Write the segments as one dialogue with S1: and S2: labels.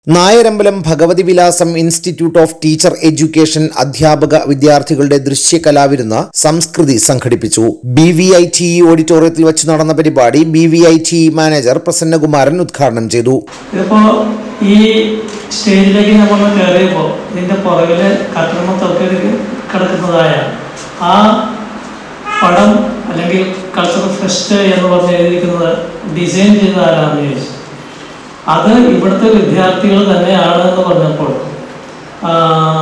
S1: നായരമ്പലം ഭഗവതി വിലാസം institute of teacher education അധ്യാപക വിദ്യാർത്ഥികളുടെ ദൃശ്യകലാവിരുന്ന് സംസ്കൃതി സംഘടിപ്പിച്ചു ബി വി ഐ ടി ഓഡിറ്റോറിയത്തിൽ വെച്ച് നടന്ന പരിപാടി B V I T manager Prasannakumaran ഉദ്ഘാടനം ചെയ്തു
S2: ഇതിപ്പോ ഈ സ്റ്റേജിലേക്ക് നമ്മൾ കയറിയപ്പോൾ ഇതിന്റെ പുറകില് കട്ടമത്തൊക്കെ കിടക്കുന്നതായ ആ പടം അല്ലെങ്കിൽ കൾച്ചറൽ ഫെസ്റ്റ് എന്ന് പറഞ്ഞ് എഴുതിയിരിക്കുന്നത് ഡിസൈൻ ചെയ്ത ആരാണെന്ന് ചോദിച്ചു അത് ഇവിടുത്തെ വിദ്യാർത്ഥികൾ തന്നെയാണ് എന്ന് പറഞ്ഞപ്പോൾ ആ,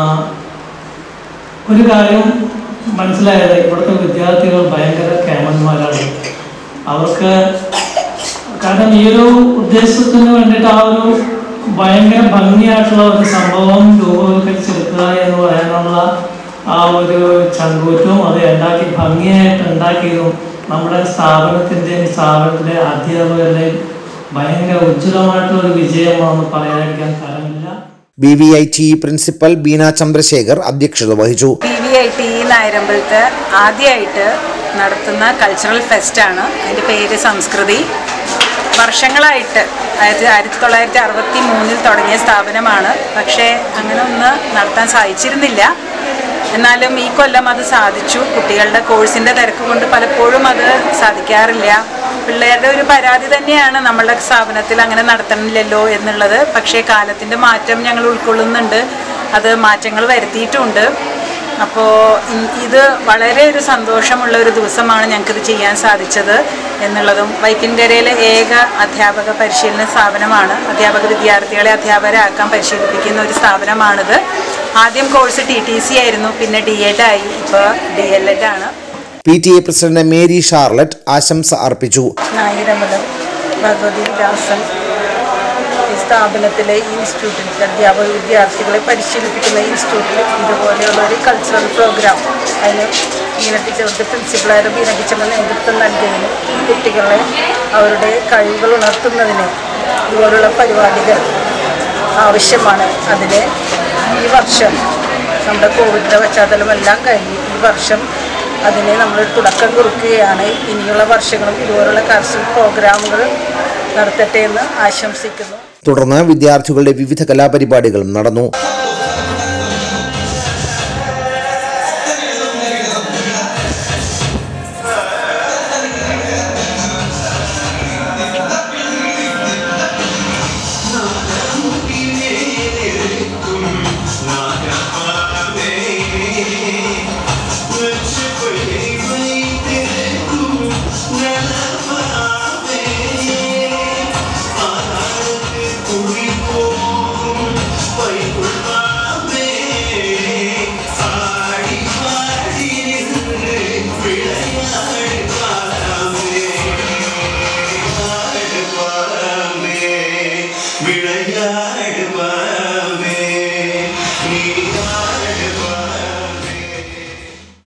S2: ഒരു കാര്യം മനസ്സിലായത് ഇവിടുത്തെ വിദ്യാർത്ഥികൾ ഭയങ്കര കേമന്മാരാണ് അവർക്ക് കാരണം ഈ ഒരു ഉദ്ദേശത്തിന് വേണ്ടിയിട്ട് ആ ഒരു ഭയങ്കര ഭംഗിയായിട്ടുള്ള ഒരു സംഭവം രൂപവൽക്കരിച്ചെടുക്കുക എന്ന് പറയാനുള്ള ആ ഒരു ചങ്കൂറ്റവും അത് ഉണ്ടാക്കി ഭംഗിയായിട്ട് ഉണ്ടാക്കിയതും നമ്മുടെ സ്ഥാപനത്തിൻ്റെയും സ്ഥാപനത്തിലെ അധ്യാപകരുടെയും ഭയങ്കര ഉജ്ജ്വലമായിട്ടുള്ള ഒരു വിജയമാണെന്ന് പറയാതിരിക്കാൻ തരമില്ല
S1: B V I T principal Beena Chandrasekhar അധ്യക്ഷത വഹിച്ചു
S3: പി വി ഐ ടി നായരമ്പലത്ത് ആദ്യമായിട്ട് നടത്തുന്ന കൾച്ചറൽ ഫെസ്റ്റാണ് അതിൻ്റെ പേര് സംസ്കൃതി വർഷങ്ങളായിട്ട് ആയിരത്തി ആയിരത്തി തൊള്ളായിരത്തി അറുപത്തി മൂന്നിൽ തുടങ്ങിയ സ്ഥാപനമാണ് പക്ഷേ അങ്ങനെ ഒന്ന് നടത്താൻ സാധിച്ചിരുന്നില്ല എന്നാലും ഈ കൊല്ലം അത് സാധിച്ചു കുട്ടികളുടെ കോഴ്സിൻ്റെ തിരക്ക് കൊണ്ട് പലപ്പോഴും അത് സാധിക്കാറില്ല പിള്ളേരുടെ ഒരു പരാതി തന്നെയാണ് നമ്മളുടെ സ്ഥാപനത്തിൽ അങ്ങനെ നടത്തണില്ലല്ലോ എന്നുള്ളത് പക്ഷേ കാലത്തിൻ്റെ മാറ്റം ഞങ്ങൾ ഉൾക്കൊള്ളുന്നുണ്ട് അത് മാറ്റങ്ങൾ വരുത്തിയിട്ടുമുണ്ട് അപ്പോൾ ഇത് വളരെ ഒരു സന്തോഷമുള്ള ഒരു ദിവസമാണ് ഞങ്ങൾക്കിത് ചെയ്യാൻ സാധിച്ചത് എന്നുള്ളതും വൈപ്പിൻകരയിലെ ഏക അധ്യാപക പരിശീലന സ്ഥാപനമാണ് അധ്യാപക വിദ്യാർത്ഥികളെ അധ്യാപകരാക്കാൻ പരിശീലിപ്പിക്കുന്ന ഒരു സ്ഥാപനമാണിത് ആദ്യം കോഴ്സ് ടി ടി സി ആയിരുന്നു പിന്നെ ഡി എഡ് ആയി ഇപ്പോൾ ഡി എൽ എഡ് ആണ്
S1: P T A president Mary Charlotte ആശംസ അർപ്പിച്ചു
S4: നായിരമലം ഭഗവതി വ്യാസൻ ഈ സ്ഥാപനത്തിലെ ഈ ഇൻസ്റ്റിറ്റ്യൂട്ടിൽ അധ്യാപക വിദ്യാർത്ഥികളെ പരിശീലിപ്പിക്കുന്ന ഇൻസ്റ്റിറ്റ്യൂട്ടിൽ ഇതുപോലെയുള്ള ഒരു കൾച്ചറൽ പ്രോഗ്രാം അതിന് ബീന ടീച്ചറുടെ പ്രിൻസിപ്പളായ ബീന ടീച്ചറിന് നേതൃത്വം നൽകുന്നതിന് കുട്ടികളെ അവരുടെ കഴിവുകൾ ഉണർത്തുന്നതിന് ഇതുപോലുള്ള പരിപാടികൾ ആവശ്യമാണ് അതിന് ഈ വർഷം നമ്മുടെ കോവിഡിൻ്റെ പശ്ചാത്തലമെല്ലാം കഴിഞ്ഞ് ഈ വർഷം അതിന് നമ്മൾ തുടക്കം കുറിക്കുകയാണ് ഇനിയുള്ള വർഷങ്ങളും ഇതുപോലുള്ള കർഷക പ്രോഗ്രാമുകൾ നടത്തട്ടെ എന്ന് ആശംസിക്കുന്നു
S1: തുടർന്ന് വിദ്യാർത്ഥികളുടെ വിവിധ കലാപരിപാടികളും നടന്നു